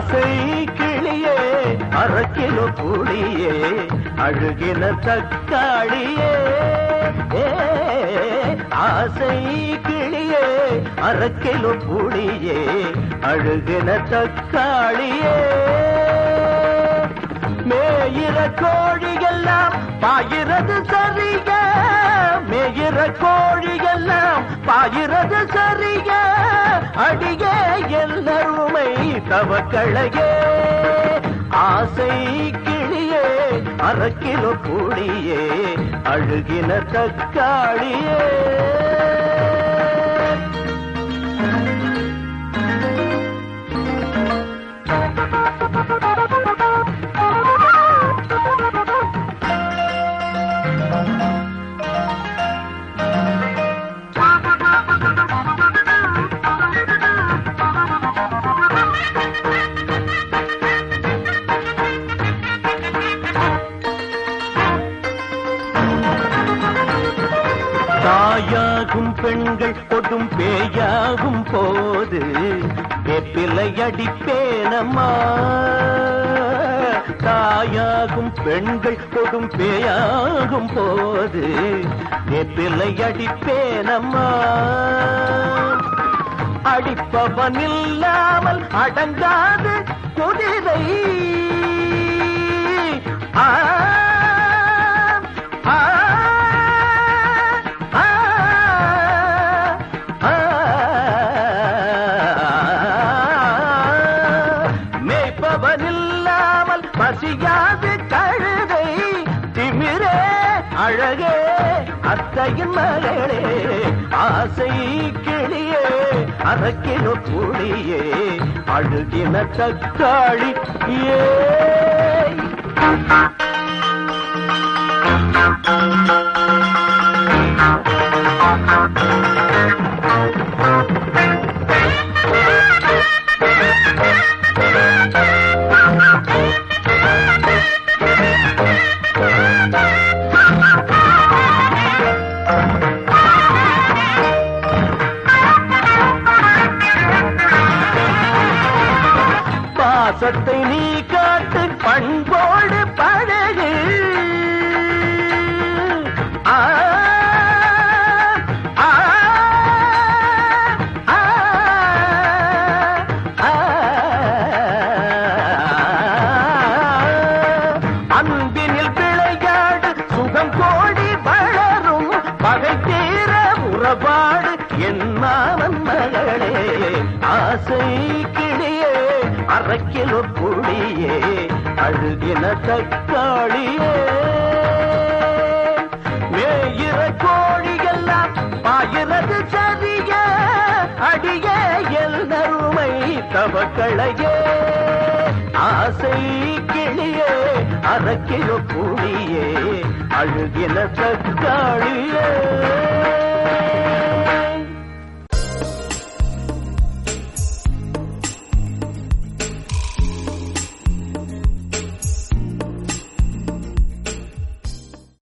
ஆசை கிளியே அரக்கிலோ புளியே அழுகின தக்காளியே ஏ, ஆசை கிளியே அரக்கிலோ புளியே அழுகின தக்காளியே மேயிற கோழிகள்லாம் பாயிறது சரிக மேயிற கோழிகள்லாம் பாயிறது சரிக அடியே எல்லாருமை தவக்களையே ஆசை கிளியே அரக்கிலோ புளியே அழுகின தக்காளியே தாயாகும் பெண்கள் கொடும் பேயாகும் போது வெப்பிலை அடிப்பேனம்மா தாயாகும் பெண்கள் கொடும் பேயாகும் போது வெப்பிலை அடிப்பேனம்மா அடிப்பவன் இல்லாமல் அடங்காது குதிரை ஆ ஆ, ஆ, ஆ. மேய்ப்பவன் இல்லாமல் பசியாது கழுதை திமிரே அழகே அத்தையின் மகளே ஆசை கிளியே அரக்கின புளியே அழுகின தக்காளி ஏ பாசத்தை நீ காட்டு பண்போடு பழகு ஆ, ஆ, ஆ, ஆ. அன்பினில் விளையாடு சுகம் கோடி வளரும் பகை தீர உறவாடு என் மாமன் மகளே ஆசை கிளியே அரைக்கிலோ புளியே அழுகின தக்காளியே மேயிற கோழியெல்லாம் பாயிறது சரிய அடிய எல்லருமை தவக்களையே ஆசை கிளியே அரைக்கிலோ புளியே அழுகின தக்காளியே